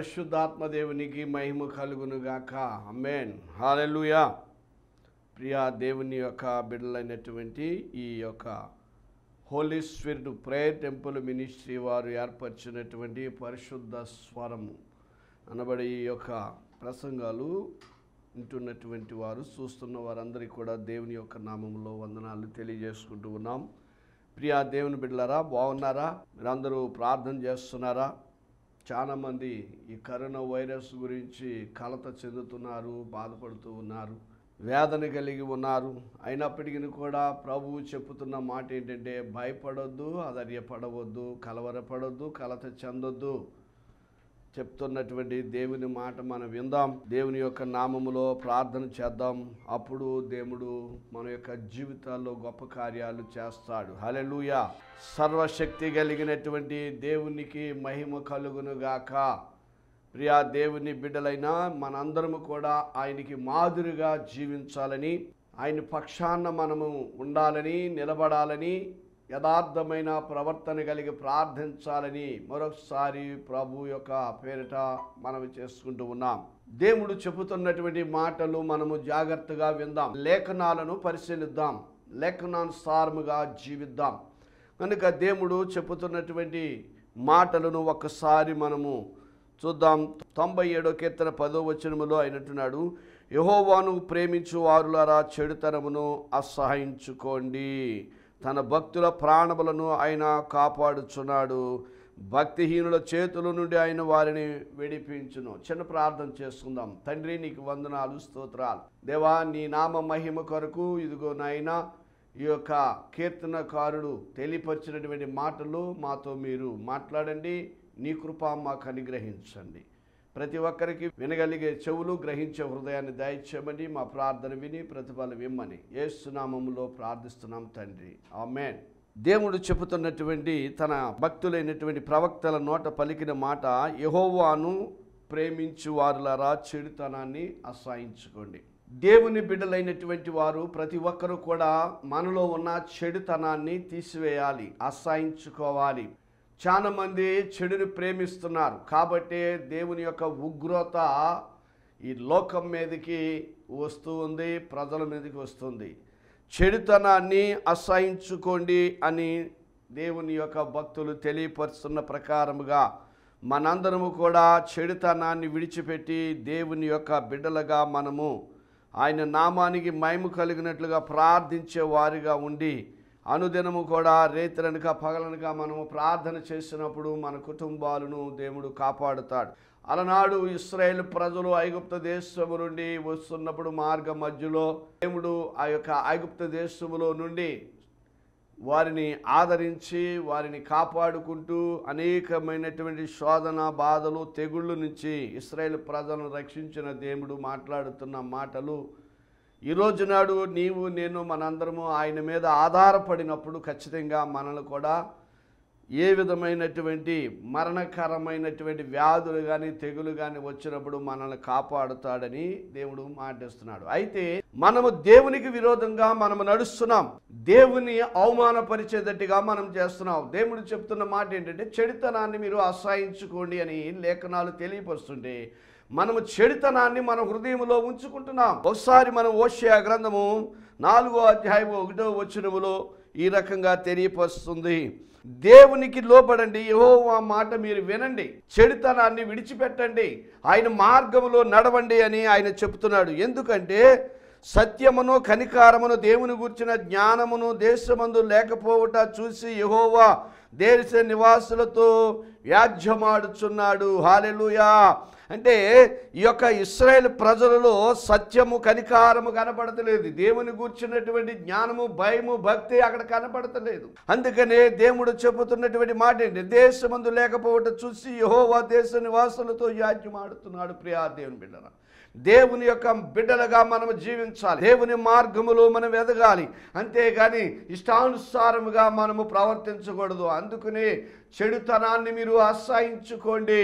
పరిశుద్ధాత్మ దేవునికి మహిమ కలుగునుగాక అమ్మేన్ హాలెలుయా ప్రియా దేవుని యొక్క బిడ్డలైనటువంటి ఈ యొక్క holy spirit prayer temple ministry వారు ఏర్పరిచినటువంటి పరిశుద్ధ స్వరము అనబడే ఈ యొక్క ప్రసంగాలు వింటున్నటువంటి వారు చూస్తున్న వారందరికీ కూడా దేవుని యొక్క నామంలో వందనాలు తెలియజేసుకుంటూ ఉన్నాం ప్రియా దేవుని బిడ్డలారా బాగున్నారా మీరందరూ ప్రార్థన చేస్తున్నారా చాలామంది ఈ కరోనా వైరస్ గురించి కలత చెందుతున్నారు బాధపడుతూ ఉన్నారు వేదన కలిగి ఉన్నారు అయినప్పటికీ కూడా ప్రభువు చెప్పుతున్న మాట ఏంటంటే భయపడొద్దు అధైర్యపడవద్దు కలవరపడొద్దు కలత చెందొద్దు చెప్తున్నటువంటి దేవుని మాట మనం విందాం దేవుని యొక్క నామములో ప్రార్థన చేద్దాం అప్పుడు దేవుడు మన యొక్క జీవితాల్లో గొప్ప కార్యాలు చేస్తాడు హలెలూయ సర్వశక్తి కలిగినటువంటి దేవునికి మహిమ కలుగునుగాక ప్రియా దేవుని బిడ్డలైన మనందరము కూడా ఆయనకి మాదిరిగా జీవించాలని ఆయన పక్షాన మనము ఉండాలని నిలబడాలని యథార్థమైన ప్రవర్తన కలిగి ప్రార్థించాలని మరొకసారి ప్రభు యొక్క పేరిట మనవి చేసుకుంటూ ఉన్నాం దేవుడు చెబుతున్నటువంటి మాటలు మనము జాగ్రత్తగా విందాం లేఖనాలను పరిశీలిద్దాం లేఖనానుసారముగా జీవిద్దాం కనుక దేవుడు చెబుతున్నటువంటి మాటలను ఒక్కసారి మనము చూద్దాం తొంభై ఏడో కీర్తన పదో వచనములో అయినట్టున్నాడు యహోవాను ప్రేమించు వారులారా చెడుతనమును అసహించుకోండి తన భక్తుల ప్రాణములను ఆయన కాపాడుచున్నాడు భక్తిహీనుల చేతుల నుండి ఆయన వారిని విడిపించును చిన్న ప్రార్థన చేసుకుందాం తండ్రి నీకు వందనాలు స్తోత్రాలు దేవా నీ నామ మహిమ కొరకు ఇదిగో నాయనా ఈ యొక్క కీర్తనకారుడు తెలియపరిచినటువంటి మాటలు మాతో మీరు మాట్లాడండి నీ కృప మాకు అనుగ్రహించండి ప్రతి ఒక్కరికి వినగలిగే చెవులు గ్రహించే హృదయాన్ని దయచేయమని మా ప్రార్థన విని ప్రతిఫలం ఇమ్మని ఏసునామములో ప్రార్థిస్తున్నాం తండ్రి ఆమెన్ దేవుడు చెబుతున్నటువంటి తన భక్తులైనటువంటి ప్రవక్తల నోట పలికిన మాట యహోవాను ప్రేమించు వారులారా చెడుతనాన్ని అసహించుకోండి దేవుని బిడ్డలైనటువంటి వారు ప్రతి ఒక్కరూ కూడా మనలో ఉన్న చెడుతనాన్ని తీసివేయాలి అసహించుకోవాలి చాలా మంది చెడుని ప్రేమిస్తున్నారు కాబట్టి దేవుని యొక్క ఉగ్రత ఈ లోకం మీదకి వస్తూ ఉంది ప్రజల మీదకి వస్తుంది చెడుతనాన్ని అసహించుకోండి అని దేవుని యొక్క భక్తులు తెలియపరుస్తున్న ప్రకారముగా మనందరము కూడా చెడుతనాన్ని విడిచిపెట్టి దేవుని యొక్క బిడ్డలుగా మనము ఆయన నామానికి మైము కలిగినట్లుగా ప్రార్థించే వారిగా ఉండి అనుదినము కూడా రేతులనక పగలనక మనము ప్రార్థన చేసినప్పుడు మన కుటుంబాలను దేవుడు కాపాడుతాడు అలనాడు ఇస్రాయేల్ ప్రజలు ఐగుప్త దేశము నుండి వస్తున్నప్పుడు మార్గ మధ్యలో దేవుడు ఆ యొక్క ఐగుప్త దేశములో నుండి వారిని ఆదరించి వారిని కాపాడుకుంటూ అనేకమైనటువంటి శోధన బాధలు తెగుళ్ళు నుంచి ఇస్రాయేల్ ప్రజలను రక్షించిన దేవుడు మాట్లాడుతున్న మాటలు ఈరోజు నాడు నీవు నేను మనందరము ఆయన మీద ఆధారపడినప్పుడు ఖచ్చితంగా మనల్ని కూడా ఏ విధమైనటువంటి మరణకరమైనటువంటి వ్యాధులు కానీ తెగులు కానీ వచ్చినప్పుడు మనల్ని కాపాడుతాడని దేవుడు మాటిస్తున్నాడు అయితే మనము దేవునికి విరోధంగా మనము నడుస్తున్నాం దేవుని అవమానపరిచేటట్టుగా మనం చేస్తున్నాం దేవుడు చెప్తున్న మాట ఏంటంటే చెడుతనాన్ని మీరు అసహించుకోండి అని లేఖనాలు తెలియపరుస్తుంటే మనము చెడుతనాన్ని మన హృదయంలో ఉంచుకుంటున్నాం ఒకసారి మనం ఓషియా గ్రంథము నాలుగో అధ్యాయం ఒకటో వచనములో ఈ రకంగా తెలియపరుస్తుంది దేవునికి లోబడండి యెహోవా మాట మీరు వినండి చెడుతనాన్ని విడిచిపెట్టండి ఆయన మార్గములో నడవండి అని ఆయన చెప్తున్నాడు ఎందుకంటే సత్యమును కనికారమును దేవుని గుర్చిన జ్ఞానమును దేశమందు లేకపోవట చూసి యెహోవా దేశ నివాసులతో వ్యాజ్యమాడుచున్నాడు హాలెలుయా అంటే ఈ యొక్క ఇస్రాయేల్ ప్రజలలో సత్యము కనికారము కనపడతలేదు దేవుని కూర్చున్నటువంటి జ్ఞానము భయము భక్తి అక్కడ కనపడతలేదు అందుకనే దేవుడు చెబుతున్నటువంటి మాట ఏంటి దేశమందు లేకపోవటం చూసి యహోవా దేశ నివాసులతో యాజ్యమాడుతున్నాడు ప్రియా దేవుని బిడ్డన దేవుని యొక్క బిడ్డలుగా మనం జీవించాలి దేవుని మార్గములో మనం ఎదగాలి అంతేగాని ఇష్టానుసారముగా మనము ప్రవర్తించకూడదు అందుకనే చెడుతనాన్ని మీరు అసహించుకోండి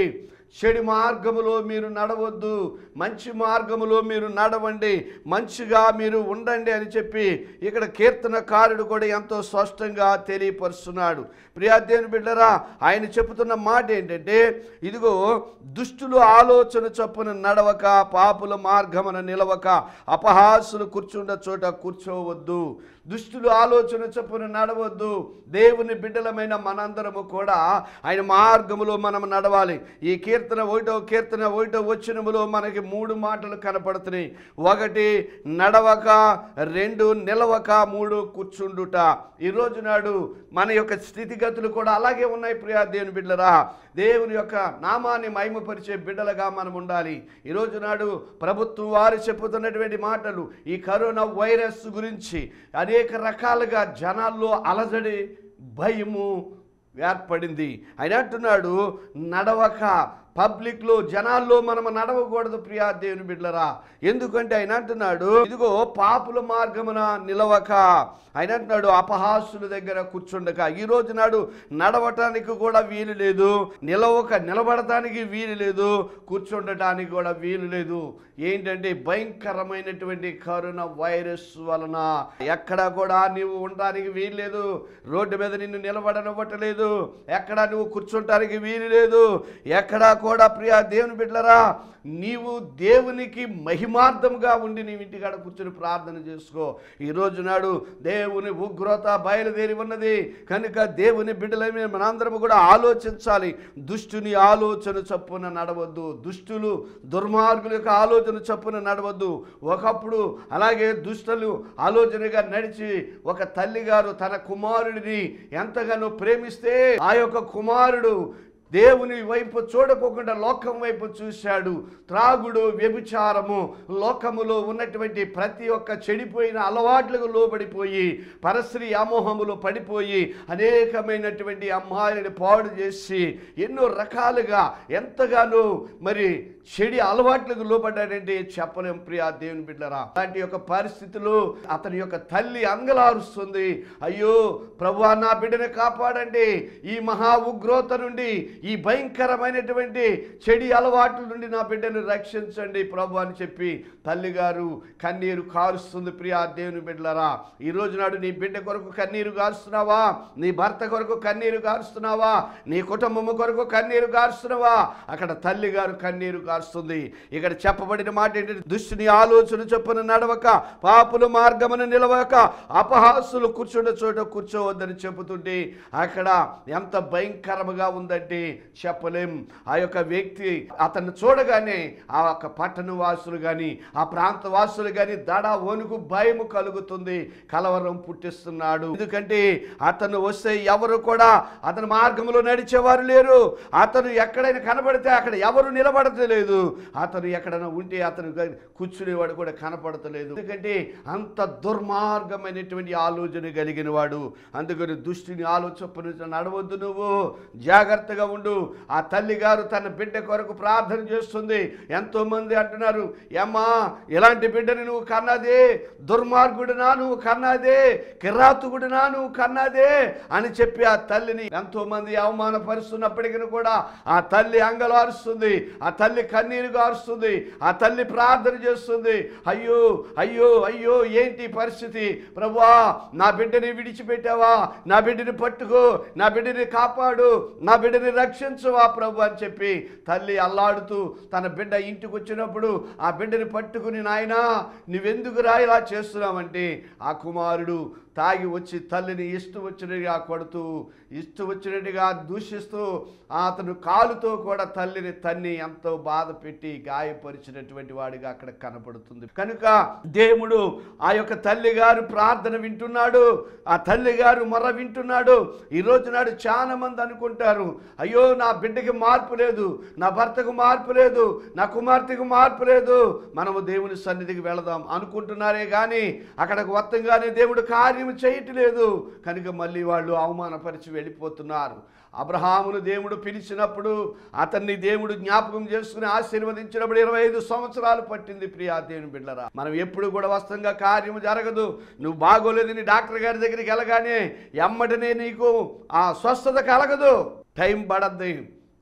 చెడు మార్గములో మీరు నడవద్దు మంచి మార్గములో మీరు నడవండి మంచిగా మీరు ఉండండి అని చెప్పి ఇక్కడ కీర్తనకారుడు కూడా ఎంతో స్పష్టంగా తెలియపరుస్తున్నాడు ప్రియాదేవుని బిడ్డరా ఆయన చెబుతున్న మాట ఏంటంటే ఇదిగో దుష్టులు ఆలోచన చొప్పున నడవక పాపుల మార్గమున నిలవక అపహాసులు కూర్చుండ చోట కూర్చోవద్దు దుష్టులు ఆలోచన చొప్పున నడవద్దు దేవుని బిడ్డలమైన మనందరము కూడా ఆయన మార్గములో మనం నడవాలి ఈ కీర్తన ఒకటో కీర్తన ఒకటో వచ్చినములో మనకి మూడు మాటలు కనపడుతున్నాయి ఒకటి నడవక రెండు నిలవక మూడు కూర్చుండుట ఈరోజు నాడు మన యొక్క స్థితిగతులు కూడా అలాగే ఉన్నాయి ప్రియా దేవుని బిడ్డలరా దేవుని యొక్క నామాన్ని మహిమపరిచే బిడ్డలుగా మనం ఉండాలి ఈరోజు నాడు ప్రభుత్వం వారు చెప్పుతున్నటువంటి మాటలు ఈ కరోనా వైరస్ గురించి అనేక రకాలుగా జనాల్లో అలజడి భయము ఏర్పడింది ఆయన అంటున్నాడు నడవక పబ్లిక్లో జనాల్లో మనం నడవకూడదు ప్రియా దేవుని బిడ్డలరా ఎందుకంటే ఆయన అంటున్నాడు ఇదిగో పాపుల మార్గమున నిలవక ఆయన అంటున్నాడు అపహాసుల దగ్గర కూర్చుండక ఈ రోజు నాడు నడవటానికి కూడా వీలు లేదు నిలవక నిలబడటానికి వీలు లేదు కూర్చుండటానికి కూడా వీలు లేదు ఏంటంటే భయంకరమైనటువంటి కరోనా వైరస్ వలన ఎక్కడ కూడా నీవు ఉండడానికి వీలు లేదు రోడ్డు మీద నిన్ను నిలబడనివ్వట్లేదు ఎక్కడ నువ్వు కూర్చుంటానికి వీలు లేదు ఎక్కడా కూడా ప్రియా దేవుని బిడ్డలరా నీవు దేవునికి మహిమార్థంగా ఉండి నీ ఇంటికాడ కూర్చొని ప్రార్థన చేసుకో ఈ రోజు నాడు దేవుని ఉగ్రత బయలుదేరి ఉన్నది కనుక దేవుని బిడ్డలమే మనందరం కూడా ఆలోచించాలి దుష్టుని ఆలోచన చప్పున నడవద్దు దుష్టులు దుర్మార్గుల యొక్క ఆలోచన చప్పున నడవద్దు ఒకప్పుడు అలాగే దుష్టులు ఆలోచనగా నడిచి ఒక తల్లిగారు తన కుమారుడిని ఎంతగానో ప్రేమిస్తే ఆ యొక్క కుమారుడు దేవుని వైపు చూడకోకుండా లోకం వైపు చూశాడు త్రాగుడు వ్యభిచారము లోకములో ఉన్నటువంటి ప్రతి ఒక్క చెడిపోయిన అలవాట్లకు లోబడిపోయి పరశ్రీ అమోహములో పడిపోయి అనేకమైనటువంటి అమ్మాయిని పాడు చేసి ఎన్నో రకాలుగా ఎంతగానో మరి చెడి అలవాట్లకు లోబడ్డాడంటే చెప్పలేం ప్రియా దేవుని బిడ్డరా అలాంటి యొక్క పరిస్థితులు అతని యొక్క తల్లి అంగలారుస్తుంది అయ్యో ప్రభు నా బిడ్డని కాపాడండి ఈ మహా ఉగ్రత నుండి ఈ భయంకరమైనటువంటి చెడి అలవాట్ల నుండి నా బిడ్డను రక్షించండి ప్రభు అని చెప్పి తల్లిగారు కన్నీరు కారుస్తుంది ప్రియా దేవుని బిడ్డలరా ఈ రోజు నాడు నీ బిడ్డ కొరకు కన్నీరు కారుస్తున్నావా నీ భర్త కొరకు కన్నీరు కారుస్తున్నావా నీ కుటుంబము కొరకు కన్నీరు కారుస్తున్నావా అక్కడ తల్లి గారు కన్నీరు కారుస్తుంది ఇక్కడ చెప్పబడిన మాట ఏంటంటే దుష్టుని ఆలోచన చొప్పున నడవక పాపుల మార్గమున నిలవక అపహాసులు కూర్చున్న చోట కూర్చోవద్దని చెబుతుంటే అక్కడ ఎంత భయంకరముగా ఉందంటే చెప్పలేం ఆ యొక్క వ్యక్తి అతన్ని చూడగానే ఆ యొక్క పట్టణ వాసులు కానీ ఆ ప్రాంత వాసులు కానీ దడ వణుకు భయము కలుగుతుంది కలవరం పుట్టిస్తున్నాడు ఎందుకంటే అతను వస్తే ఎవరు కూడా అతని మార్గంలో నడిచేవారు లేరు అతను ఎక్కడైనా కనబడితే అక్కడ ఎవరు నిలబడతలేదు అతను ఎక్కడైనా ఉంటే అతను గ- కూర్చునేవాడు కూడా కనపడతలేదు ఎందుకంటే అంత దుర్మార్గమైనటువంటి ఆలోచన కలిగిన వాడు అందుకని దుష్టిని ఆలోచన నడవద్దు నువ్వు జాగ్రత్తగా ఉండు ఆ తల్లి గారు తన బిడ్డ కొరకు ప్రార్థన చేస్తుంది ఎంతో మంది అంటున్నారు ఏమ్మా ఇలాంటి బిడ్డని నువ్వు కన్నదే దుర్మార్గుడినా నువ్వు కన్నదే కిరాతుగుడినా నువ్వు కన్నదే అని చెప్పి ఆ తల్లిని ఎంతో మంది అవమానపరుస్తున్నప్పటికీ కూడా ఆ తల్లి అంగలారుస్తుంది ఆ తల్లి కన్నీరు గారుస్తుంది ఆ తల్లి ప్రార్థన చేస్తుంది అయ్యో అయ్యో అయ్యో ఏంటి పరిస్థితి ప్రభువా నా బిడ్డని విడిచిపెట్టావా నా బిడ్డని పట్టుకో నా బిడ్డని కాపాడు నా బిడ్డని రక్షించవా ప్రభు అని చెప్పి తల్లి అల్లాడుతూ తన బిడ్డ ఇంటికి వచ్చినప్పుడు ఆ బిడ్డని పట్టుకుని నాయనా నువ్వెందుకు రా ఇలా చేస్తున్నావంటే ఆ కుమారుడు తాగి వచ్చి తల్లిని ఇష్టం వచ్చినట్టుగా కొడుతూ ఇష్టం వచ్చినట్టుగా దూషిస్తూ అతను కాలుతో కూడా తల్లిని తన్ని ఎంతో బాధ పెట్టి గాయపరిచినటువంటి వాడిగా అక్కడ కనపడుతుంది కనుక దేవుడు ఆ యొక్క తల్లి గారు ప్రార్థన వింటున్నాడు ఆ తల్లి గారు మొర వింటున్నాడు ఈ రోజు నాడు చాలా మంది అనుకుంటారు అయ్యో నా బిడ్డకి మార్పు లేదు నా భర్తకు మార్పు లేదు నా కుమార్తెకు మార్పు లేదు మనము దేవుని సన్నిధికి వెళదాం అనుకుంటున్నారే కానీ అక్కడికి వత్తంగానే దేవుడు కార్యం చేయట్లేదు కనుక మళ్ళీ వాళ్ళు అవమానపరిచి వెళ్ళిపోతున్నారు అబ్రహామును దేవుడు పిలిచినప్పుడు అతన్ని దేవుడు జ్ఞాపకం చేసుకుని ఆశీర్వదించినప్పుడు ఇరవై ఐదు సంవత్సరాలు పట్టింది ప్రియా దేవుని బిడ్డరా మనం ఎప్పుడు కూడా వస్తంగా కార్యం జరగదు నువ్వు బాగోలేదని డాక్టర్ గారి దగ్గరికి వెళ్ళగానే ఎమ్మటనే నీకు ఆ స్వస్థత కలగదు టైం పడద్ది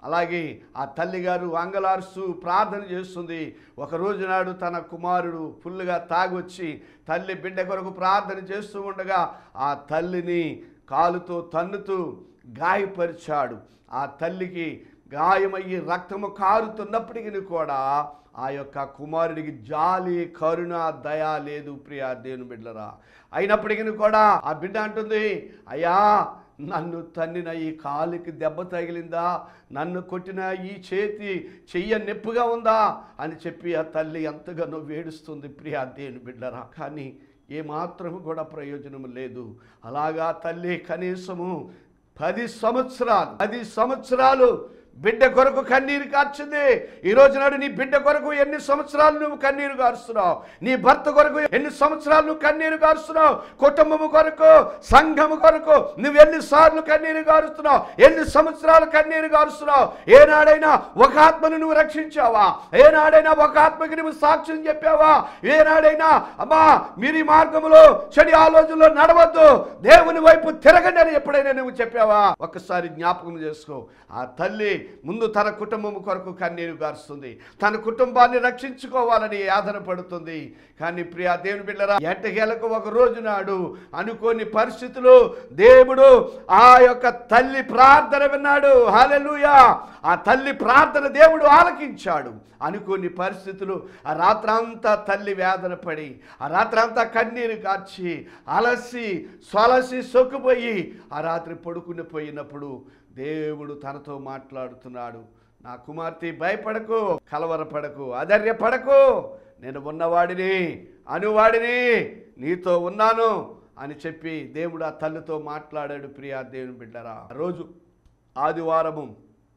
అలాగే ఆ తల్లిగారు అంగలారుస్తూ ప్రార్థన చేస్తుంది ఒక రోజు నాడు తన కుమారుడు ఫుల్గా తాగొచ్చి తల్లి బిడ్డ కొరకు ప్రార్థన చేస్తూ ఉండగా ఆ తల్లిని కాలుతో తన్నుతూ గాయపరిచాడు ఆ తల్లికి గాయమయ్యి రక్తము కారుతున్నప్పటికీ కూడా ఆ యొక్క కుమారుడికి జాలి కరుణ దయ లేదు ప్రియా దేవుని బిడ్డరా అయినప్పటికీ కూడా ఆ బిడ్డ అంటుంది అయ్యా నన్ను తన్నిన ఈ కాలుకి దెబ్బ తగిలిందా నన్ను కొట్టిన ఈ చేతి చెయ్య నొప్పిగా ఉందా అని చెప్పి ఆ తల్లి ఎంతగానో వేడుస్తుంది ప్రియా దేవుని బిడ్డరా కానీ ఏమాత్రము కూడా ప్రయోజనం లేదు అలాగా తల్లి కనీసము పది సంవత్సరాలు పది సంవత్సరాలు బిడ్డ కొరకు కన్నీరు కార్చింది ఈ రోజు నాడు నీ బిడ్డ కొరకు ఎన్ని సంవత్సరాలు నువ్వు కన్నీరు కారుస్తున్నావు నీ భర్త కొరకు ఎన్ని సంవత్సరాలు నువ్వు కన్నీరు కారుస్తున్నావు కుటుంబము కొరకు సంఘము కొరకు నువ్వు ఎన్నిసార్లు కన్నీరు కారుస్తున్నావు ఎన్ని సంవత్సరాలు కన్నీరు కారుస్తున్నావు ఏనాడైనా ఒక ఆత్మను నువ్వు రక్షించావా ఏనాడైనా ఒక ఆత్మకి నువ్వు సాక్ష్యం చెప్పావా ఏనాడైనా అమ్మా మీరు ఈ మార్గంలో చెడు ఆలోచనలో నడవద్దు దేవుని వైపు తిరగండి అని ఎప్పుడైనా నువ్వు చెప్పావా ఒక్కసారి జ్ఞాపకం చేసుకో ఆ తల్లి ముందు తన కుటుంబం కొరకు కన్నీరు గారుస్తుంది తన కుటుంబాన్ని రక్షించుకోవాలని యాదన పడుతుంది కానీ ప్రియా దేవుని బిడ్డరా ఎట్టగేలకు ఒక రోజు నాడు అనుకోని పరిస్థితులు దేవుడు ఆ యొక్క తల్లి ప్రార్థన విన్నాడు హాలెలూయా ఆ తల్లి ప్రార్థన దేవుడు ఆలకించాడు అనుకోని పరిస్థితులు ఆ రాత్రంతా తల్లి వేదన పడి ఆ రాత్రంతా కన్నీరు కార్చి అలసి సొలసి సొక్కుపోయి ఆ రాత్రి పడుకుని పోయినప్పుడు దేవుడు తనతో మాట్లాడుతున్నాడు నా కుమార్తె భయపడకు కలవరపడకు అధైర్యపడకు నేను ఉన్నవాడిని అనువాడిని నీతో ఉన్నాను అని చెప్పి దేవుడు ఆ తల్లితో మాట్లాడాడు ప్రియా దేవుని బిడ్డరా ఆ రోజు ఆదివారము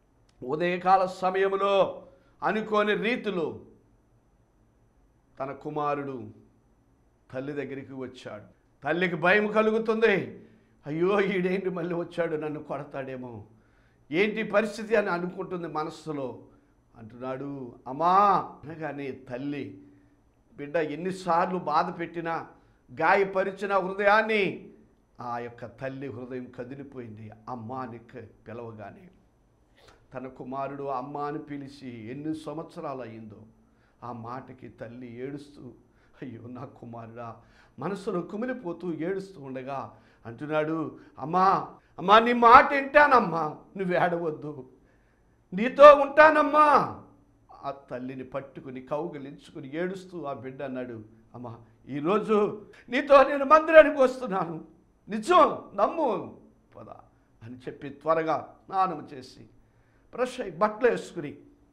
ఉదయకాల సమయంలో అనుకోని రీతిలో తన కుమారుడు తల్లి దగ్గరికి వచ్చాడు తల్లికి భయం కలుగుతుంది అయ్యో ఈడేంటి మళ్ళీ వచ్చాడు నన్ను కొడతాడేమో ఏంటి పరిస్థితి అని అనుకుంటుంది మనస్సులో అంటున్నాడు అమ్మా అనగానే తల్లి బిడ్డ ఎన్నిసార్లు బాధ పెట్టినా గాయపరిచిన హృదయాన్ని ఆ యొక్క తల్లి హృదయం కదిలిపోయింది అమ్మా అని క- పిలవగానే తన కుమారుడు అమ్మ అని పిలిచి ఎన్ని సంవత్సరాలు అయిందో ఆ మాటకి తల్లి ఏడుస్తూ అయ్యో నా కుమారుడా మనసులో కుమిలిపోతూ ఏడుస్తూ ఉండగా అంటున్నాడు అమ్మా అమ్మా నీ మాట వింటానమ్మా నువ్వు ఏడవద్దు నీతో ఉంటానమ్మా ఆ తల్లిని పట్టుకుని కౌగిలించుకుని ఏడుస్తూ ఆ బిడ్డ అన్నాడు అమ్మా ఈరోజు నీతో నేను మందిరానికి వస్తున్నాను నిజం నమ్ము పద అని చెప్పి త్వరగా స్నానం చేసి బ్రష్ అయి బట్టలు వేసుకుని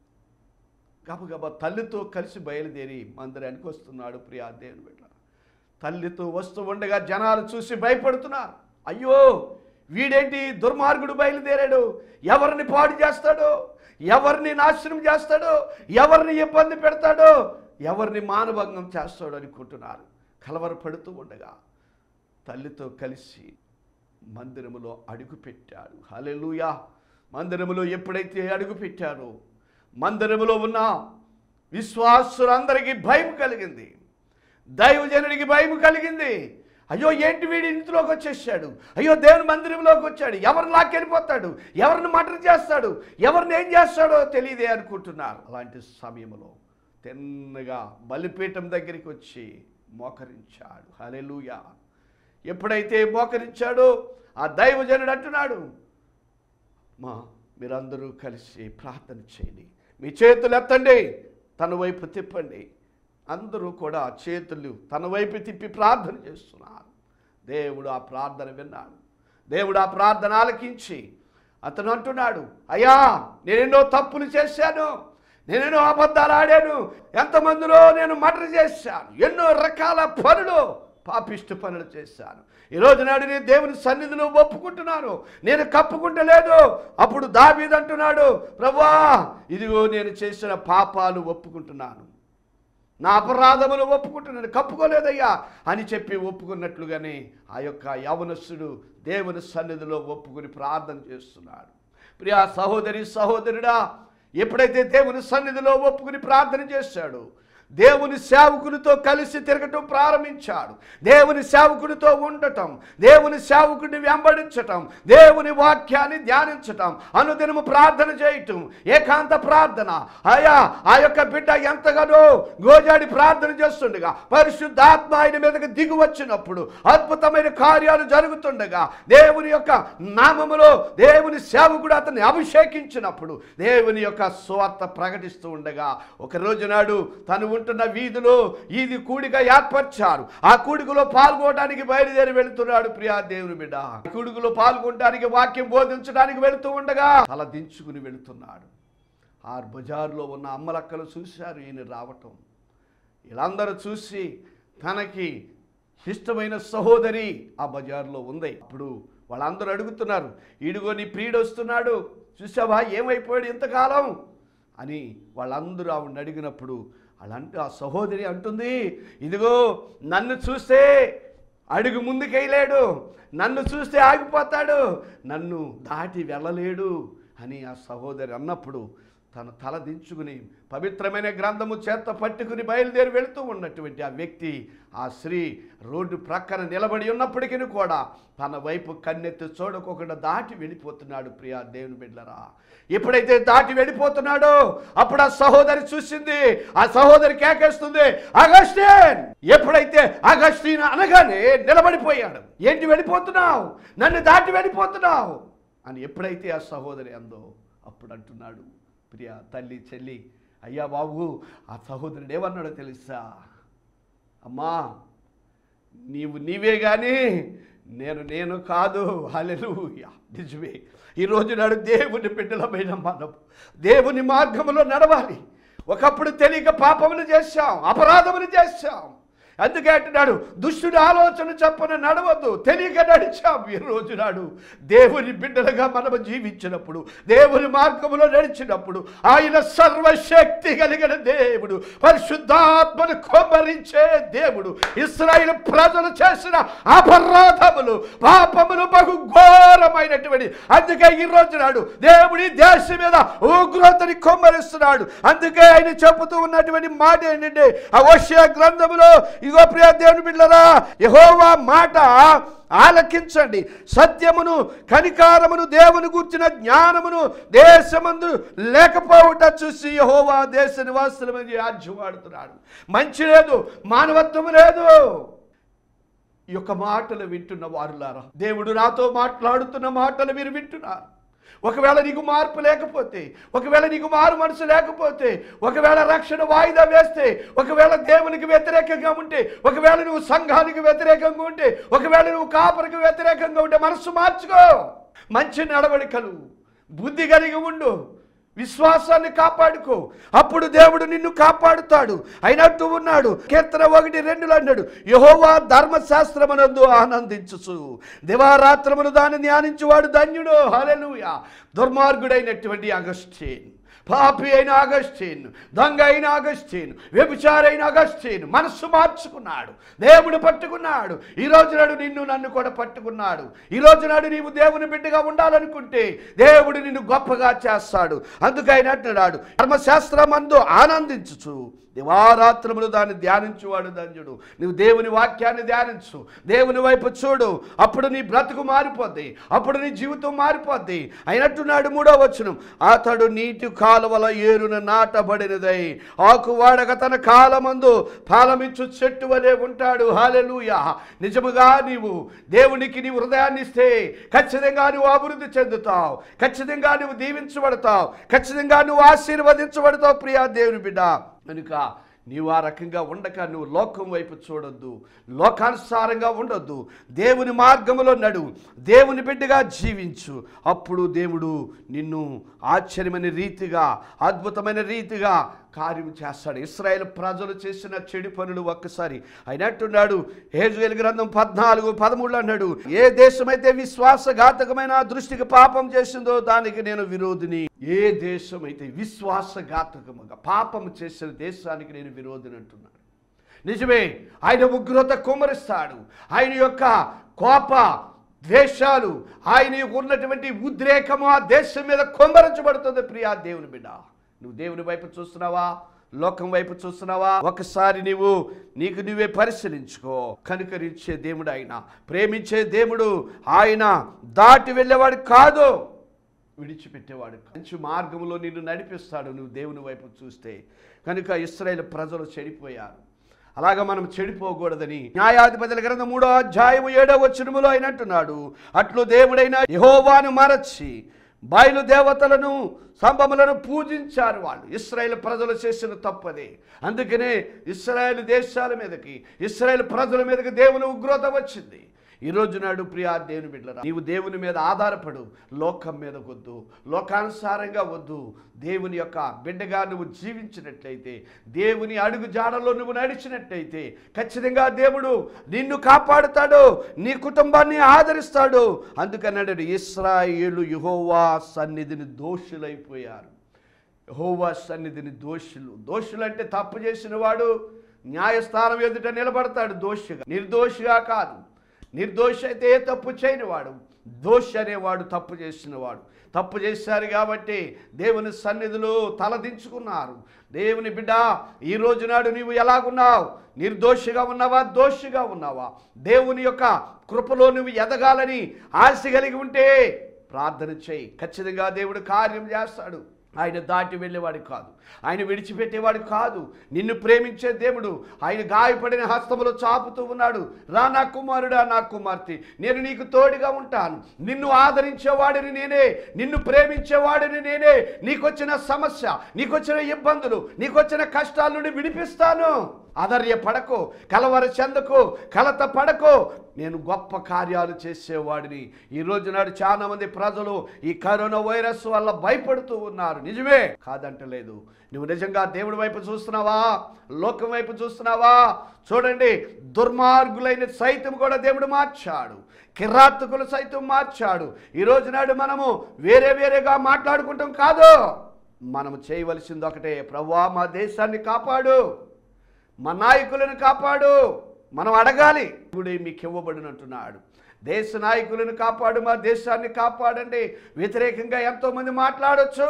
గబగబా తల్లితో కలిసి బయలుదేరి మందిరానికి వస్తున్నాడు ప్రియా దేవుని బిడ్డ తల్లితో వస్తూ ఉండగా జనాలు చూసి భయపడుతున్నారు అయ్యో వీడేంటి దుర్మార్గుడు బయలుదేరాడు ఎవరిని పాడు చేస్తాడో ఎవరిని నాశనం చేస్తాడో ఎవరిని ఇబ్బంది పెడతాడో ఎవరిని మానభంగం చేస్తాడో అనుకుంటున్నారు కలవరపడుతూ ఉండగా తల్లితో కలిసి మందిరములో అడుగుపెట్టాడు హల్లెలూయా మందిరములో ఎప్పుడైతే అడుగుపెట్టారో మందిరములో ఉన్న విశ్వాసులందరికీ భయం కలిగింది దైవజనుడికి భయం కలిగింది అయ్యో ఏంటి వీడి ఇంట్లోకి వచ్చేసాడు అయ్యో దేవుని మందిరంలోకి వచ్చాడు ఎవరిని లాక్కెళ్ళిపోతాడు ఎవరిని మటర్ చేస్తాడు ఎవరిని ఏం చేస్తాడో తెలియదే అనుకుంటున్నారు అలాంటి సమయంలో తిన్నగా బలిపీఠం దగ్గరికి వచ్చి మోకరించాడు హలెలూయా ఎప్పుడైతే మోకరించాడో ఆ దైవజనుడు అంటున్నాడు మా మీరందరూ కలిసి ప్రార్థన చేయండి మీ చేతులు ఎత్తండి తన వైపు తిప్పండి అందరూ కూడా చేతులు తన వైపు తిప్పి ప్రార్థన చేస్తున్నారు దేవుడు ఆ ప్రార్థన విన్నాడు దేవుడు ఆ ప్రార్థన ఆలకించి అతను అంటున్నాడు అయ్యా నేనెన్నో తప్పులు చేశాను నేనెన్నో అబద్ధాలు ఆడాను ఎంతమందిలో నేను మటర్ చేశాను ఎన్నో రకాల పనులు పాపిష్టి పనులు చేశాను ఈరోజు నాడు నేను దేవుని సన్నిధిలో ఒప్పుకుంటున్నాను నేను కప్పుకుంటలేదు అప్పుడు దావీదు అంటున్నాడు ప్రభా ఇదిగో నేను చేసిన పాపాలు ఒప్పుకుంటున్నాను నా అపరాధములు ఒప్పుకుంటున్నాను కప్పుకోలేదయ్యా అని చెప్పి ఒప్పుకున్నట్లుగానే ఆ యొక్క యవనస్సుడు దేవుని సన్నిధిలో ఒప్పుకుని ప్రార్థన చేస్తున్నాడు ప్రియా సహోదరి సహోదరుడా ఎప్పుడైతే దేవుని సన్నిధిలో ఒప్పుకుని ప్రార్థన చేశాడో దేవుని సేవకునితో కలిసి తిరగటం ప్రారంభించాడు దేవుని సేవకునితో ఉండటం దేవుని సేవకుడిని వెంబడించటం దేవుని వాక్యాన్ని ధ్యానించటం అనుదినము ప్రార్థన చేయటం ఏకాంత ప్రార్థన అయా ఆ యొక్క బిడ్డ ఎంతగానో గోజాడి ప్రార్థన చేస్తుండగా పరిశుద్ధాత్మ ఆయన మీదకి దిగి వచ్చినప్పుడు అద్భుతమైన కార్యాలు జరుగుతుండగా దేవుని యొక్క నామములో దేవుని సేవకుడు అతన్ని అభిషేకించినప్పుడు దేవుని యొక్క స్వార్థ ప్రకటిస్తూ ఉండగా ఒక రోజు నాడు తను ఉంటున్న వీధిలో ఇది కూడిక ఏర్పరిచారు ఆ కూడికలో పాల్గొనడానికి బయలుదేరి వెళుతున్నాడు ప్రియా దేవుని బిడ్డ ఈ కూడికలో పాల్గొనడానికి వాక్యం బోధించడానికి వెళుతూ ఉండగా తల దించుకుని వెళుతున్నాడు ఆ బజార్లో ఉన్న అమ్మలక్కలు చూశారు ఈయన రావటం వీళ్ళందరూ చూసి తనకి ఇష్టమైన సహోదరి ఆ బజార్లో ఉంది అప్పుడు వాళ్ళందరూ అడుగుతున్నారు ఇడుగో నీ ప్రియుడు వస్తున్నాడు చూసావా ఏమైపోయాడు ఇంతకాలం అని వాళ్ళందరూ ఆవిడని అడిగినప్పుడు వాళ్ళంటే ఆ సహోదరి అంటుంది ఇదిగో నన్ను చూస్తే అడుగు ముందుకెళ్ళాడు నన్ను చూస్తే ఆగిపోతాడు నన్ను దాటి వెళ్ళలేడు అని ఆ సహోదరి అన్నప్పుడు తన తల దించుకుని పవిత్రమైన గ్రంథము చేత పట్టుకుని బయలుదేరి వెళుతూ ఉన్నటువంటి ఆ వ్యక్తి ఆ స్త్రీ రోడ్డు ప్రక్కన నిలబడి ఉన్నప్పటికీ కూడా తన వైపు కన్నెత్తి చూడకోకుండా దాటి వెళ్ళిపోతున్నాడు ప్రియా దేవుని బిడ్డలరా ఎప్పుడైతే దాటి వెళ్ళిపోతున్నాడో అప్పుడు ఆ సహోదరి చూసింది ఆ సహోదరి కేకేస్తుంది అగస్టిన్ ఎప్పుడైతే అగస్టిన్ అనగానే నిలబడిపోయాడు ఏంటి వెళ్ళిపోతున్నావు నన్ను దాటి వెళ్ళిపోతున్నావు అని ఎప్పుడైతే ఆ సహోదరి అందో అప్పుడు అంటున్నాడు ప్రియ తల్లి చెల్లి అయ్యా బాబు ఆ సహోదరుడు ఏమన్నాడో తెలుసా అమ్మా నీవు నీవే కానీ నేను నేను కాదు హల్లెలూయా నిజమే ఈరోజు నాడు దేవుని బిడ్డలమైన మనం దేవుని మార్గంలో నడవాలి ఒకప్పుడు తెలియక పాపములు చేశాం అపరాధములు చేశాం అందుకే అంటున్నాడు దుష్టుడి ఆలోచన చప్పున నడవద్దు తెలియక నడిచాం ఈ రోజు నాడు దేవుని బిడ్డలుగా మనము జీవించినప్పుడు దేవుని మార్గములో నడిచినప్పుడు ఆయన సర్వశక్తి కలిగిన దేవుడు పరిశుద్ధాత్మను కొమ్మరించే దేవుడు ఇస్రాయిల్ ప్రజలు చేసిన అపరాధములు పాపములు బహు ఘోరమైనటువంటి అందుకే ఈ రోజు నాడు దేవుడి దేశం మీద ఉగ్రతని కొమ్మరిస్తున్నాడు అందుకే ఆయన చెబుతూ ఉన్నటువంటి మాట ఏంటంటే ఆ ఓషియా గ్రంథములో ఇగో ప్రియ దేవుని బిడ్డరా యహోవా మాట ఆలకించండి సత్యమును కనికారమును దేవుని గూర్చిన జ్ఞానమును దేశమందు లేకపోవుట చూసి యహోవా దేశ నివాసుల మీద యాజ్యం ఆడుతున్నాడు మంచి లేదు మానవత్వం లేదు ఈ యొక్క మాటలు వింటున్న వారులారా దేవుడు నాతో మాట్లాడుతున్న మాటలు మీరు వింటున్నారు ఒకవేళ నీకు మార్పు లేకపోతే ఒకవేళ నీకు మారు మనసు లేకపోతే ఒకవేళ రక్షణ వాయిదా వేస్తే ఒకవేళ దేవునికి వ్యతిరేకంగా ఉంటే ఒకవేళ నువ్వు సంఘానికి వ్యతిరేకంగా ఉంటే ఒకవేళ నువ్వు కాపరికి వ్యతిరేకంగా ఉంటే మనస్సు మార్చుకో మంచి నడవడికలు బుద్ధి కలిగి ఉండు విశ్వాసాన్ని కాపాడుకో అప్పుడు దేవుడు నిన్ను కాపాడుతాడు అయినట్టు ఉన్నాడు కీర్తన ఒకటి రెండులో అన్నాడు యహోవా ధర్మశాస్త్రమునందు ఆనందించుచు దివారాత్రమును దాన్ని ధ్యానించువాడు ధన్యుడు హల్లెలూయా దుర్మార్గుడైనటువంటి అగస్టిన్ పాపి అయిన అగస్టిన్ దొంగ అయిన అగస్టిన్ వ్యభిచారైన అగస్టిన్ మనస్సు మార్చుకున్నాడు దేవుడు పట్టుకున్నాడు ఈ రోజు నాడు నిన్ను నన్ను కూడా పట్టుకున్నాడు ఈ రోజు నాడు నీవు దేవుని బిడ్డగా ఉండాలనుకుంటే దేవుడు నిన్ను గొప్పగా చేస్తాడు అందుకైన అంటున్నాడు ధర్మశాస్త్రమందు ఆనందించుచు దివారాత్రములు దాన్ని ధ్యానించువాడు ధన్యుడు నువ్వు దేవుని వాక్యాన్ని ధ్యానించు దేవుని వైపు చూడు అప్పుడు నీ బ్రతుకు మారిపోద్ది అప్పుడు నీ జీవితం మారిపోద్ది అయినట్టున్నాడు మూడో వచనం అతడు నీటి కాలువల ఏరున నాటబడినదై ఆకు వాడక తన కాలమందు ఫలమిచ్చు చెట్టు వలె ఉంటాడు హాలెలూయా నిజముగా నీవు దేవునికి నీ హృదయాన్ని ఇస్తే ఖచ్చితంగా నువ్వు అభివృద్ధి చెందుతావు ఖచ్చితంగా నువ్వు దీవించబడతావు ఖచ్చితంగా నువ్వు ఆశీర్వదించబడతావు ప్రియా దేవుని బిడ్డ కనుక నీవు ఆ రకంగా ఉండక నువ్వు లోకం వైపు చూడొద్దు లోకానుసారంగా ఉండొద్దు దేవుని మార్గములో నడు దేవుని బిడ్డగా జీవించు అప్పుడు దేవుడు నిన్ను ఆశ్చర్యమైన రీతిగా అద్భుతమైన రీతిగా కార్యం చేస్తాడు ఇస్రాయేల్ ప్రజలు చేసిన చెడు పనులు ఒక్కసారి అయినట్టున్నాడు హేజువేల్ గ్రంథం పద్నాలుగు పదమూడు అన్నాడు ఏ దేశమైతే విశ్వాసఘాతకమైన దృష్టికి పాపం చేసిందో దానికి నేను విరోధిని ఏ దేశమైతే విశ్వాసఘాతకముగా పాపం చేసిన దేశానికి నేను విరోధిని అంటున్నాడు నిజమే ఆయన ఉగ్రత కుమరిస్తాడు ఆయన యొక్క కోప ద్వేషాలు ఆయన యొక్క ఉన్నటువంటి ఉద్రేకము ఆ దేశం మీద కుమ్మరించబడుతుంది ప్రియా దేవుని బిడ్డ నువ్వు దేవుని వైపు చూస్తున్నావా లోకం వైపు చూస్తున్నావా ఒకసారి నీవు నీకు నువ్వే పరిశీలించుకో కనుకరించే దేవుడు ఆయన ప్రేమించే దేవుడు ఆయన దాటి వెళ్ళేవాడు కాదు విడిచిపెట్టేవాడు కాదు. మంచి మార్గంలో నిన్ను నడిపిస్తాడు నువ్వు దేవుని వైపు చూస్తే కనుక ఇస్రాయేల్ ప్రజలు చెడిపోయారు అలాగా మనం చెడిపోకూడదని న్యాయాధిపతుల గ్రంథం మూడో అధ్యాయము ఏడో వచనములో ఆయన అంటున్నాడు అట్లు దేవుడైన యెహోవాను మరచి బయలు దేవతలను స్తంభములను పూజించారు వాళ్ళు ఇస్రాయేల్ ప్రజలు చేసిన తప్పదే అందుకనే ఇస్రాయేల్ దేశాల మీదకి ఇస్రాయేల్ ప్రజల మీదకి దేవుని ఉగ్రత వచ్చింది ఈ రోజు నాడు ప్రియా దేవుని బిడ్డరా నీవు దేవుని మీద ఆధారపడు లోకం మీద వద్దు లోకానుసారంగా వద్దు దేవుని యొక్క బిడ్డగా నువ్వు జీవించినట్లయితే దేవుని అడుగు జాడలో నువ్వు నడిచినట్లయితే ఖచ్చితంగా దేవుడు నిన్ను కాపాడుతాడు నీ కుటుంబాన్ని ఆదరిస్తాడు అందుకన్నాడు ఇస్రాయేలు యెహోవా సన్నిధిని దోషులైపోయారు యెహోవా సన్నిధిని దోషులు దోషులు అంటే తప్పు చేసిన వాడు న్యాయస్థానం ఎదుట నిలబడతాడు దోషిగా నిర్దోషిగా కాదు నిర్దోషి అయితే ఏ తప్పు చేయనివాడు దోషి అనేవాడు తప్పు చేసినవాడు తప్పు చేశారు కాబట్టి దేవుని సన్నిధిలో తలదించుకున్నారు దేవుని బిడ్డ ఈ రోజు నాడు నీవు ఎలాగున్నావు నిర్దోషిగా ఉన్నావా దోషిగా ఉన్నావా దేవుని యొక్క కృపలో నువ్వు ఎదగాలని ఆశ కలిగి ఉంటే ప్రార్థన చేయి ఖచ్చితంగా దేవుడు కార్యం చేస్తాడు ఆయన దాటి వెళ్ళేవాడు కాదు ఆయన విడిచిపెట్టేవాడు కాదు నిన్ను ప్రేమించే దేవుడు ఆయన గాయపడిన హస్తములో చాపుతూ ఉన్నాడు రా నా కుమారుడా నా కుమార్తె నేను నీకు తోడుగా ఉంటాను నిన్ను ఆదరించేవాడిని నేనే నిన్ను ప్రేమించేవాడిని నేనే నీకొచ్చిన సమస్య నీకొచ్చిన ఇబ్బందులు నీకొచ్చిన కష్టాల నుండి విడిపిస్తాను ఆదర్య పడకో కలవర చెందకో కలత పడకో నేను గొప్ప కార్యాలు చేసేవాడిని ఈ రోజు నాడు చాలా మంది ప్రజలు ఈ కరోనా వైరస్ వల్ల భయపడుతూ ఉన్నారు నిజమే కాదంటలేదు నువ్వు నిజంగా దేవుడి వైపు చూస్తున్నావా లోకం వైపు చూస్తున్నావా చూడండి దుర్మార్గులైన సైతం కూడా దేవుడు మార్చాడు కిరాతకులు సైతం మార్చాడు ఈ రోజు నాడు మనము వేరే వేరేగా మాట్లాడుకుంటాం కాదు మనము చేయవలసింది ఒకటే ప్రవ్వా మా దేశాన్ని కాపాడు మా నాయకులను కాపాడు మనం అడగాలి ఇప్పుడు మీకు ఇవ్వబడినట్టున్నాడు దేశ నాయకులను కాపాడు మా దేశాన్ని కాపాడండి వ్యతిరేకంగా ఎంతోమంది మాట్లాడొచ్చు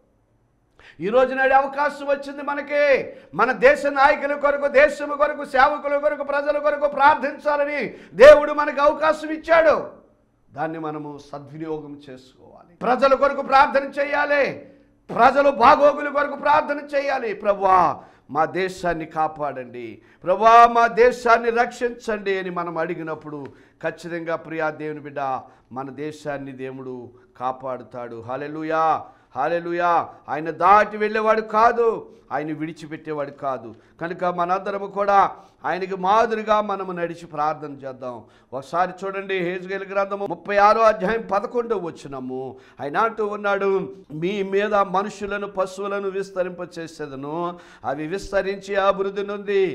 ఈ రోజు నాడు అవకాశం వచ్చింది మనకి మన దేశ నాయకుల కొరకు దేశము కొరకు సేవకుల కొరకు ప్రజల కొరకు ప్రార్థించాలని దేవుడు మనకు అవకాశం ఇచ్చాడు దాన్ని మనము సద్వినియోగం చేసుకోవాలి ప్రజల కొరకు ప్రార్థన చేయాలి ప్రజలు బాగోగుల కొరకు ప్రార్థన చేయాలి ప్రభువా మా దేశాన్ని కాపాడండి ప్రభువా మా దేశాన్ని రక్షించండి అని మనం అడిగినప్పుడు ఖచ్చితంగా ప్రియా దేవుని బిడ్డ మన దేశాన్ని దేవుడు కాపాడుతాడు హలెలుయా హాలెలుయా ఆయన దాటి వెళ్ళేవాడు కాదు ఆయన విడిచిపెట్టేవాడు కాదు కనుక మనందరము కూడా ఆయనకి మాదిరిగా మనము నడిచి ప్రార్థన చేద్దాం ఒకసారి చూడండి హేజ్గేల్ గ్రంథము ముప్పై ఆరో అధ్యాయం పదకొండు వచ్చినము ఆయన అంటూ ఉన్నాడు మీ మీద మనుషులను పశువులను విస్తరింపచేసేదను అవి విస్తరించి అభివృద్ధి నుండి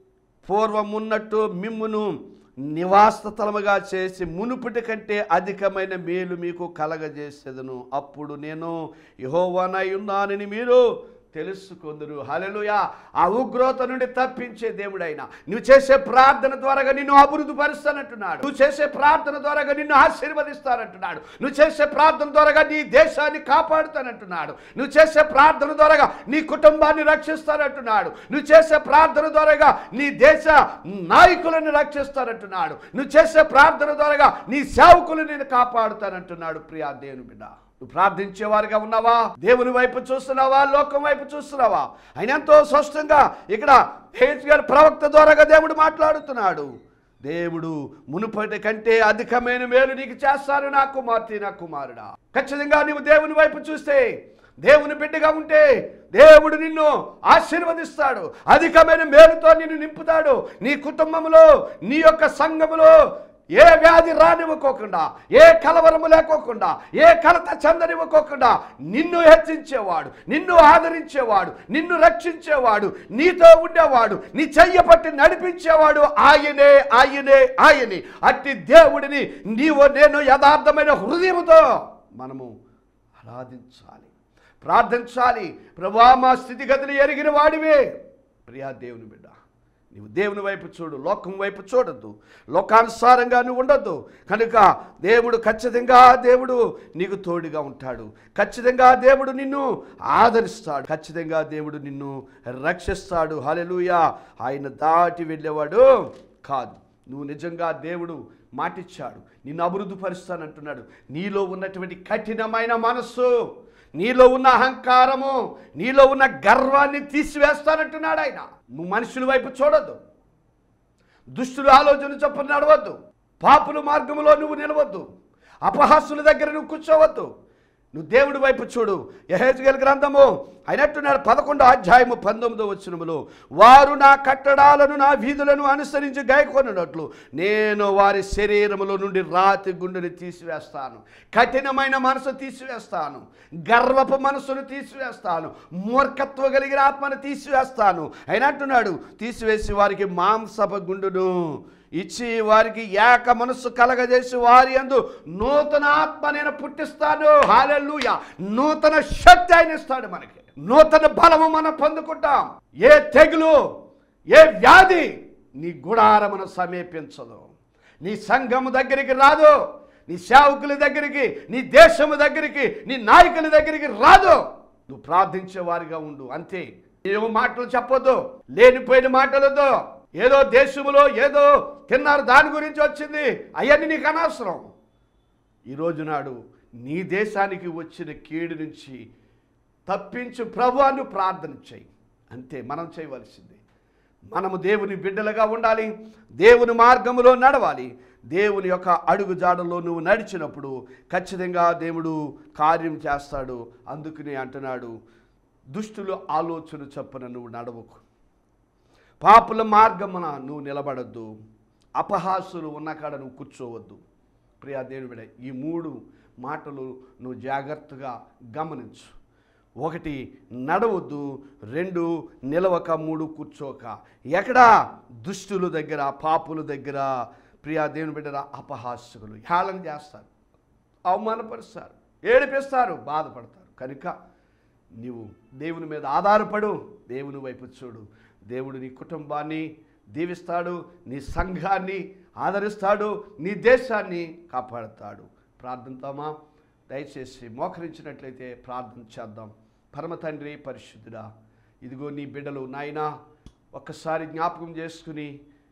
పూర్వం ఉన్నట్టు మిమ్మును నివాసస్థలముగా చేసి మునుపటి కంటే అధికమైన మేలు మీకు కలగజేసేదను అప్పుడు నేను యహోవానై ఉన్నానని మీరు తెలుసుకుందరు హలెలుయా ఆ ఉగ్రత నుండి తప్పించే దేవుడైన నువ్వు చేసే ప్రార్థన ద్వారాగా నిన్ను అభివృద్ధి పరుస్తానంటున్నాడు నువ్వు చేసే ప్రార్థన ద్వారాగా నిన్ను ఆశీర్వదిస్తానంటున్నాడు నువ్వు చేసే ప్రార్థన ద్వారాగా నీ దేశాన్ని కాపాడుతానంటున్నాడు నువ్వు చేసే ప్రార్థన ద్వారాగా నీ కుటుంబాన్ని రక్షిస్తానంటున్నాడు నువ్వు చేసే ప్రార్థన ద్వారాగా నీ దేశ నాయకులను రక్షిస్తానంటున్నాడు నువ్వు చేసే ప్రార్థన ద్వారాగా నీ సేవకులు నేను కాపాడుతానంటున్నాడు ప్రియా దేవుని బిడ్డ నువ్వు ప్రార్థించేవారుగా ఉన్నావా దేవుని వైపు చూస్తున్నావా లోకం వైపు చూస్తున్నావా ఆయన ఎంతో స్పష్టంగా ఇక్కడ హేజ్ గారి ప్రవక్త ద్వారాగా దేవుడు మాట్లాడుతున్నాడు దేవుడు మునుపటి కంటే అధికమైన మేలు నీకు చేస్తారు నా కుమార్తె నా కుమారుడా ఖచ్చితంగా నీవు దేవుని వైపు చూస్తే దేవుని బిడ్డగా ఉంటే దేవుడు నిన్ను ఆశీర్వదిస్తాడు అధికమైన మేలుతో నిన్ను నింపుతాడు నీ కుటుంబంలో నీ యొక్క సంఘములో ఏ వ్యాధి రానివ్వకోకుండా ఏ కలవరము లేకోకుండా ఏ కలత చెందనివ్వకోకుండా నిన్ను హెచ్చించేవాడు నిన్ను ఆదరించేవాడు నిన్ను రక్షించేవాడు నీతో ఉండేవాడు నీ చెయ్య పట్టి నడిపించేవాడు ఆయనే ఆయనే ఆయనే అట్టి దేవుడిని నీవు నేను యథార్థమైన హృదయముతో మనము ఆరాధించాలి ప్రార్థించాలి ప్రభా మా స్థితిగతులు ఎరిగిన వాడివే ప్రియా దేవుని బిడ్డ నీవు దేవుని వైపు చూడు లోకం వైపు చూడొద్దు లోకానుసారంగా నువ్వు ఉండొద్దు కనుక దేవుడు ఖచ్చితంగా దేవుడు నీకు తోడుగా ఉంటాడు ఖచ్చితంగా దేవుడు నిన్ను ఆదరిస్తాడు ఖచ్చితంగా దేవుడు నిన్ను రక్షిస్తాడు హల్లెలూయా ఆయన దాటి వెళ్ళేవాడు కాదు నువ్వు నిజంగా దేవుడు మాటిచ్చాడు నిన్ను అభివృద్ధి పరుస్తానంటున్నాడు నీలో ఉన్నటువంటి కఠినమైన మనస్సు నీలో ఉన్న అహంకారము నీలో ఉన్న గర్వాన్ని తీసివేస్తానంటున్నాడు ఆయన నువ్వు మనుషుల వైపు చూడొద్దు దుష్టుల ఆలోచన చొప్పున నడవద్దు పాపుల మార్గంలో నువ్వు నిలవద్దు అపహాసుల దగ్గర నువ్వు కూర్చోవద్దు నువ్వు దేవుడి వైపు చూడు యహేజ్గల్ గ్రంథము అయినట్టున్నాడు పదకొండో అధ్యాయము పంతొమ్మిదో వచ్చినములో వారు నా కట్టడాలను నా వీధులను అనుసరించి గాయకొనున్నట్లు నేను వారి శరీరములో నుండి రాతి గుండెని తీసివేస్తాను కఠినమైన మనసు తీసివేస్తాను గర్వపు మనసును తీసివేస్తాను మూర్ఖత్వ కలిగిన ఆత్మను తీసివేస్తాను అయినట్టున్నాడు తీసివేసి వారికి మాంసప గుండును ఇచ్చి వారికి ఏక మనస్సు కలగజేసి వారి అందు నూతన ఆత్మ నేను పుట్టిస్తాను హాలెల్లుయ నూతన శక్తి ఆయన ఇస్తాడు మనకి నూతన బలము మనం పొందుకుంటాం ఏ తెగులు ఏ వ్యాధి నీ గుడారమును సమీపించదు నీ సంఘము దగ్గరికి రాదు నీ సేవకుల దగ్గరికి నీ దేశము దగ్గరికి నీ నాయకుల దగ్గరికి రాదు నువ్వు ప్రార్థించే వారిగా ఉండు అంతే ఏమో మాటలు చెప్పొద్దు లేనిపోయిన మాటలతో ఏదో దేశములో ఏదో తిన్నారు దాని గురించి వచ్చింది అవన్నీ నీకు అనవసరం ఈరోజు నాడు నీ దేశానికి వచ్చిన కీడు నుంచి తప్పించు ప్రభువాన్ని ప్రార్థన చేయి అంతే మనం చేయవలసింది మనము దేవుని బిడ్డలుగా ఉండాలి దేవుని మార్గములో నడవాలి దేవుని యొక్క అడుగు జాడలో నువ్వు నడిచినప్పుడు ఖచ్చితంగా దేవుడు కార్యం చేస్తాడు అందుకని అంటున్నాడు దుష్టులు ఆలోచన చొప్పున నువ్వు నడవకు పాపుల మార్గమున నువ్వు నిలబడద్దు అపహాసులు ఉన్న కాడ నువ్వు కూర్చోవద్దు ప్రియా దేవుడ ఈ మూడు మాటలు నువ్వు జాగ్రత్తగా గమనించు ఒకటి నడవద్దు రెండు నిలవక మూడు కూర్చోక ఎక్కడా దుష్టుల దగ్గర పాపుల దగ్గర ప్రియా దేవుని బిడ్డ అపహాస్యకులు హేళన చేస్తారు అవమానపరుస్తారు ఏడిపిస్తారు బాధపడతారు కనుక నీవు దేవుని మీద ఆధారపడు దేవుని వైపు చూడు దేవుడు నీ కుటుంబాన్ని దీవిస్తాడు నీ సంఘాన్ని ఆదరిస్తాడు నీ దేశాన్ని కాపాడుతాడు ప్రార్థనతామా దయచేసి మోకరించినట్లయితే ప్రార్థన చేద్దాం పరమ తండ్రి పరిశుద్ధుడా ఇదిగో నీ బిడ్డలు నాయనా ఒక్కసారి జ్ఞాపకం చేసుకుని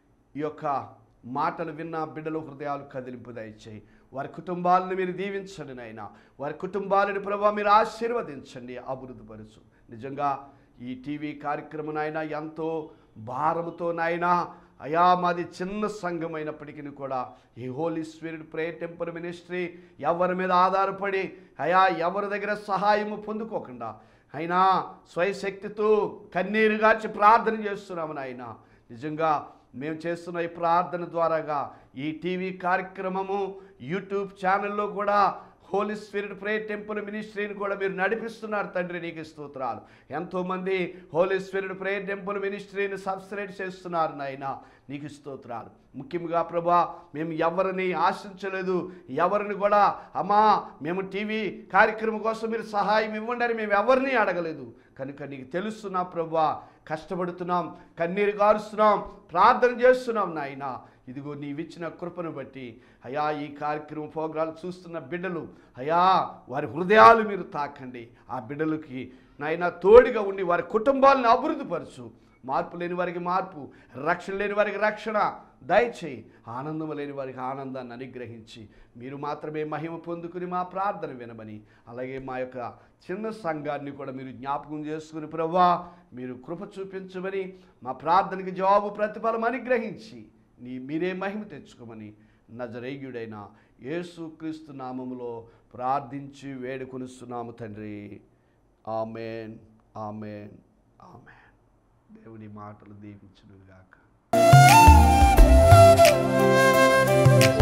ఈ యొక్క మాటలు విన్న బిడ్డల హృదయాలు కదిలింపు దయచేయి వారి కుటుంబాలను మీరు దీవించండి నాయన వారి కుటుంబాలను ప్రభావ మీరు ఆశీర్వదించండి అభివృద్ధిపరచు నిజంగా ఈ టీవీ కార్యక్రమం నాయన ఎంతో భారముతో నాయన అయా మాది చిన్న సంఘం అయినప్పటికీ కూడా ఈ holy spirit prayer temple ministry ఎవరి మీద ఆధారపడి అయా ఎవరి దగ్గర సహాయము పొందుకోకుండా అయినా స్వయశక్తితో కన్నీరు గార్చి ప్రార్థన చేస్తున్నాము నాయన నిజంగా మేము చేస్తున్న ఈ ప్రార్థన ద్వారాగా ఈ టీవీ కార్యక్రమము యూట్యూబ్ ఛానల్లో కూడా హోలీ స్పిరిట్ ప్రే టెంపుల్ మినిస్ట్రీని కూడా మీరు నడిపిస్తున్నారు తండ్రి నీకు స్తోత్రాలు ఎంతోమంది హోలీ స్పిరిట్ ప్రే టెంపుల్ మినిస్ట్రీని సబ్స్క్రైబ్ చేస్తున్నారు నాయన నీకు స్తోత్రాలు ముఖ్యంగా ప్రభా మేము ఎవరిని ఆశించలేదు ఎవరిని కూడా అమ్మా మేము టీవీ కార్యక్రమం కోసం మీరు సహాయం ఇవ్వండి అని మేము ఎవరిని అడగలేదు కనుక నీకు తెలుస్తున్నా ప్రభా కష్టపడుతున్నాం కన్నీరు కారుస్తున్నాం ప్రార్థన చేస్తున్నాం నాయన ఇదిగో నీవిచ్చిన కృపను బట్టి అయా ఈ కార్యక్రమం ప్రోగ్రాలు చూస్తున్న బిడ్డలు అయా వారి హృదయాలు మీరు తాకండి ఆ బిడ్డలకి నాయన తోడుగా ఉండి వారి కుటుంబాలను అభివృద్ధిపరచు మార్పు లేని వారికి మార్పు రక్షణ లేని వారికి రక్షణ దయచేయి ఆనందం లేని వారికి ఆనందాన్ని అనుగ్రహించి మీరు మాత్రమే మహిమ పొందుకుని మా ప్రార్థన వినమని అలాగే మా యొక్క చిన్న సంఘాన్ని కూడా మీరు జ్ఞాపకం చేసుకుని ప్రభా మీరు కృప చూపించమని మా ప్రార్థనకి జవాబు ప్రతిఫలం అనుగ్రహించి నీ మీరే మహిమ తెచ్చుకోమని నజరేయుడైన యేసుక్రీస్తు నామములో ప్రార్థించి వేడుకొనిస్తున్నాము తండ్రి ఆమెన్ ఆమెన్ ఆమెన్ దేవుని మాటలు దీవించును గాక